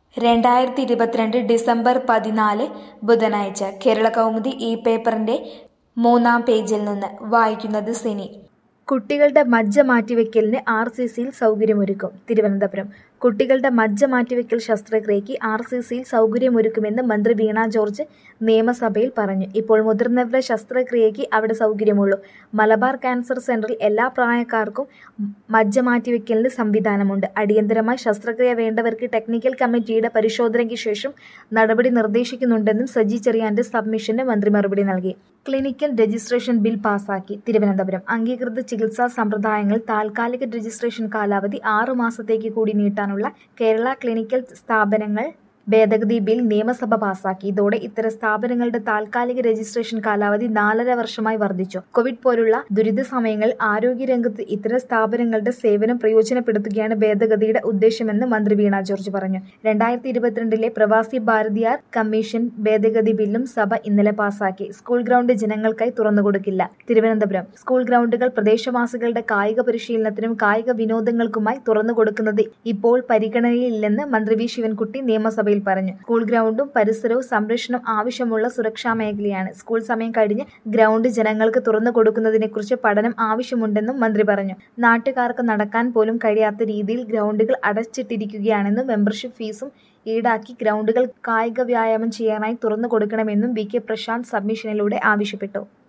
രണ്ടായിരത്തി ഇരുപത്തിരണ്ട് ഡിസംബർ പതിനാല് ബുധനാഴ്ച കേരളകൗമുദി ഈ പേപ്പറിന്റെ മൂന്നാം പേജിൽ നിന്ന് വായിക്കുന്നത് സിനി കുട്ടികളുടെ മജ്ജ മാറ്റിവെക്കലിന് ആർ സി സിയിൽ സൗകര്യമൊരുക്കും തിരുവനന്തപുരം കുട്ടികളുടെ മജ്ജ മാറ്റിവെക്കൽ ശസ്ത്രക്രിയയ്ക്ക് ആർ സി സിയിൽ സൗകര്യമൊരുക്കുമെന്ന് മന്ത്രി വീണ ജോർജ് നിയമസഭയിൽ പറഞ്ഞു ഇപ്പോൾ മുതിർന്നവരുടെ ശസ്ത്രക്രിയയ്ക്ക് അവിടെ സൗകര്യമുള്ളൂ മലബാർ ക്യാൻസർ സെന്ററിൽ എല്ലാ പ്രായക്കാർക്കും മജ്ജ മാറ്റിവെക്കലിന് സംവിധാനമുണ്ട് അടിയന്തരമായി ശസ്ത്രക്രിയ വേണ്ടവർക്ക് ടെക്നിക്കൽ കമ്മിറ്റിയുടെ പരിശോധനയ്ക്ക് ശേഷം നടപടി നിർദ്ദേശിക്കുന്നുണ്ടെന്നും സജി ചെറിയാന്റെ സബ്മിഷന് മന്ത്രി മറുപടി നൽകി ക്ലിനിക്കൽ രജിസ്ട്രേഷൻ ബിൽ പാസാക്കി തിരുവനന്തപുരം അംഗീകൃത ചികിത്സാ സമ്പ്രദായങ്ങൾ താൽക്കാലിക രജിസ്ട്രേഷൻ കാലാവധി ആറു മാസത്തേക്ക് കൂടി നീട്ടാനുള്ള കേരള ക്ലിനിക്കൽ സ്ഥാപനങ്ങൾ ഭേദഗതി ബിൽ നിയമസഭ പാസാക്കി ഇതോടെ ഇത്തരം സ്ഥാപനങ്ങളുടെ താൽക്കാലിക രജിസ്ട്രേഷൻ കാലാവധി നാലര വർഷമായി വർദ്ധിച്ചു കോവിഡ് പോലുള്ള ദുരിത സമയങ്ങളിൽ ആരോഗ്യരംഗത്ത് ഇത്തരം സ്ഥാപനങ്ങളുടെ സേവനം പ്രയോജനപ്പെടുത്തുകയാണ് ഭേദഗതിയുടെ ഉദ്ദേശമെന്ന് മന്ത്രി വീണ ജോർജ് പറഞ്ഞു രണ്ടായിരത്തി ഇരുപത്തിരണ്ടിലെ പ്രവാസി ഭാരതീയർ കമ്മീഷൻ ഭേദഗതി ബില്ലും സഭ ഇന്നലെ പാസാക്കി സ്കൂൾ ഗ്രൗണ്ട് ജനങ്ങൾക്കായി തുറന്നുകൊടുക്കില്ല തിരുവനന്തപുരം സ്കൂൾ ഗ്രൗണ്ടുകൾ പ്രദേശവാസികളുടെ കായിക പരിശീലനത്തിനും കായിക വിനോദങ്ങൾക്കുമായി തുറന്നുകൊടുക്കുന്നത് ഇപ്പോൾ പരിഗണനയിലില്ലെന്ന് മന്ത്രി വി ശിവൻകുട്ടി നിയമസഭയിൽ പറഞ്ഞു സ്കൂൾ ഗ്രൗണ്ടും പരിസരവും സംരക്ഷണം ആവശ്യമുള്ള സുരക്ഷാ മേഖലയാണ് സ്കൂൾ സമയം കഴിഞ്ഞ് ഗ്രൗണ്ട് ജനങ്ങൾക്ക് തുറന്നു കൊടുക്കുന്നതിനെക്കുറിച്ച് പഠനം ആവശ്യമുണ്ടെന്നും മന്ത്രി പറഞ്ഞു നാട്ടുകാർക്ക് നടക്കാൻ പോലും കഴിയാത്ത രീതിയിൽ ഗ്രൗണ്ടുകൾ അടച്ചിട്ടിരിക്കുകയാണെന്നും മെമ്പർഷിപ്പ് ഫീസും ഈടാക്കി ഗ്രൗണ്ടുകൾ കായിക വ്യായാമം ചെയ്യാനായി തുറന്നു കൊടുക്കണമെന്നും വി കെ പ്രശാന്ത് സബ്മിഷനിലൂടെ ആവശ്യപ്പെട്ടു